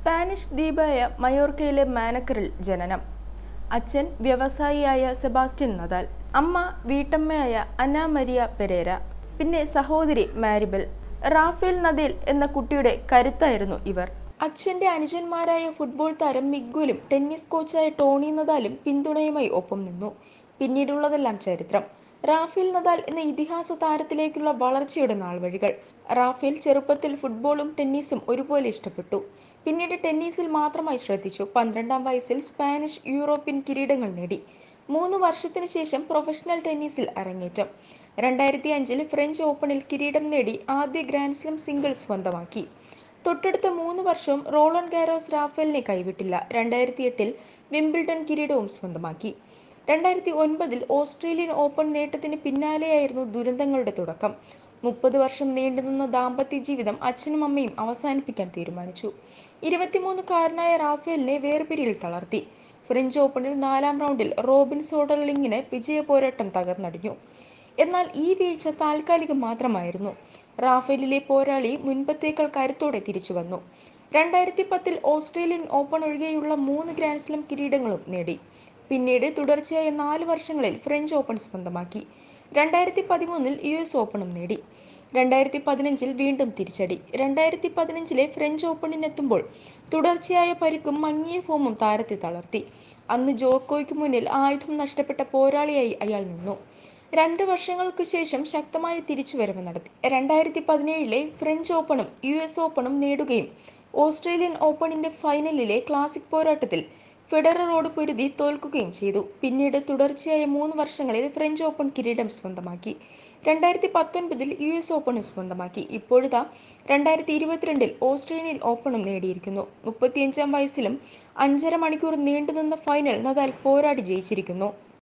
Spanish ദ്വീപായ മയോർക്കയിലെ മാനക്കറിൽ ജനനം അച്ഛൻ വ്യവസായിയായ സെബാസ്റ്റ്യൻ നദാൽ അമ്മ വീട്ടമ്മയായ അന മരിയ പെരേര പിന്നെ സഹോദരി മാരിബൽ റാഫേൽ നദേൽ എന്ന കുട്ടിയുടെ കരുത്തായിരുന്നു ഇവർ അച്ഛന്റെ അനുജന്മാരായ ഫുട്ബോൾ താരം മിഗ്വലും ടെന്നീസ് കോച്ചായ ടോണി നദാലും പിന്തുണയുമായി ഒപ്പം നിന്നു പിന്നീടുള്ളതെല്ലാം ചരിത്രം റാഫേൽ നദാൽ എന്ന ഇതിഹാസ താരത്തിലേക്കുള്ള വളർച്ചയുടെ നാൾവഴികൾ റാഫേൽ ചെറുപ്പത്തിൽ ഫുട്ബോളും ടെന്നീസും ഒരുപോലെ ഇഷ്ടപ്പെട്ടു പിന്നീട് ടെന്നീസിൽ മാത്രമായി ശ്രദ്ധിച്ചു പന്ത്രണ്ടാം വയസ്സിൽ സ്പാനിഷ് യൂറോപ്യൻ കിരീടങ്ങൾ നേടി മൂന്ന് വർഷത്തിനു ശേഷം പ്രൊഫഷണൽ ടെന്നീസിൽ അരങ്ങേറ്റം രണ്ടായിരത്തി അഞ്ചിൽ ഫ്രഞ്ച് ഓപ്പണിൽ കിരീടം നേടി ആദ്യ ഗ്രാൻഡ്സ്ലം സിംഗിൾസ് സ്വന്തമാക്കി തൊട്ടടുത്ത മൂന്ന് വർഷവും റോളൺ ഗാരോസ് റാഫേലിനെ കൈവിട്ടില്ല രണ്ടായിരത്തി എട്ടിൽ വിംബിൾഡൺ കിരീടവും സ്വന്തമാക്കി രണ്ടായിരത്തി ഒൻപതിൽ ഓസ്ട്രേലിയൻ ഓപ്പൺ നേട്ടത്തിന് പിന്നാലെയായിരുന്നു ദുരന്തങ്ങളുടെ തുടക്കം മുപ്പത് വർഷം നീണ്ടുനിന്ന ദാമ്പത്യ ജീവിതം അച്ഛനും അമ്മയും അവസാനിപ്പിക്കാൻ തീരുമാനിച്ചു ഇരുപത്തിമൂന്നുകാരനായ റാഫേലിനെ വേർപിരിയിൽ തളർത്തി ഫ്രഞ്ച് ഓപ്പണിൽ നാലാം റൗണ്ടിൽ റോബിൻ സോഡർലിങ്ങിന് വിജയ പോരാട്ടം തകർന്നടിഞ്ഞു എന്നാൽ ഈ വീഴ്ച താൽക്കാലികം മാത്രമായിരുന്നു റാഫേലിലെ പോരാളി മുൻപത്തേക്കാൾ കരുത്തോടെ തിരിച്ചു വന്നു രണ്ടായിരത്തി പത്തിൽ ഓസ്ട്രേലിയൻ ഓപ്പൺ ഒഴികെയുള്ള മൂന്ന് ഗ്രാൻഡ്സ്ലം കിരീടങ്ങളും നേടി പിന്നീട് തുടർച്ചയായ നാല് വർഷങ്ങളിൽ ഫ്രഞ്ച് ഓപ്പൺ സ്വന്തമാക്കി രണ്ടായിരത്തി പതിമൂന്നിൽ യു എസ് ഓപ്പണും നേടി രണ്ടായിരത്തി പതിനഞ്ചിൽ വീണ്ടും തിരിച്ചടി രണ്ടായിരത്തി പതിനഞ്ചിലെ ഫ്രഞ്ച് ഓപ്പണിനെത്തുമ്പോൾ തുടർച്ചയായ പരിക്കും മങ്ങിയ ഫോമും താരത്തെ തളർത്തി അന്ന് ജോക്കോയ്ക്ക് മുന്നിൽ ആയുധം നഷ്ടപ്പെട്ട പോരാളിയായി അയാൾ നിന്നു രണ്ട് വർഷങ്ങൾക്ക് ശേഷം ശക്തമായ തിരിച്ചുവരവ് നടത്തി രണ്ടായിരത്തി പതിനേഴിലെ ഫ്രഞ്ച് ഓപ്പണും യു എസ് ഓപ്പണും നേടുകയും ഓസ്ട്രേലിയൻ ഓപ്പണിന്റെ ഫൈനലിലെ ക്ലാസിക് പോരാട്ടത്തിൽ ഫെഡററോട് പൊരുതി തോൽക്കുകയും ചെയ്തു പിന്നീട് തുടർച്ചയായ മൂന്ന് വർഷങ്ങളിൽ ഫ്രഞ്ച് ഓപ്പൺ കിരീടം സ്വന്തമാക്കി രണ്ടായിരത്തി പത്തൊൻപതിൽ യു എസ് ഓപ്പണും സ്വന്തമാക്കി ഇപ്പോഴിതാ രണ്ടായിരത്തി ഇരുപത്തിരണ്ടിൽ ഓസ്ട്രേലിയൻ ഓപ്പണും നേടിയിരിക്കുന്നു മുപ്പത്തിയഞ്ചാം വയസ്സിലും അഞ്ചര മണിക്കൂർ നീണ്ടുനിന്ന ഫൈനൽ നദാൽ പോരാടി ജയിച്ചിരിക്കുന്നു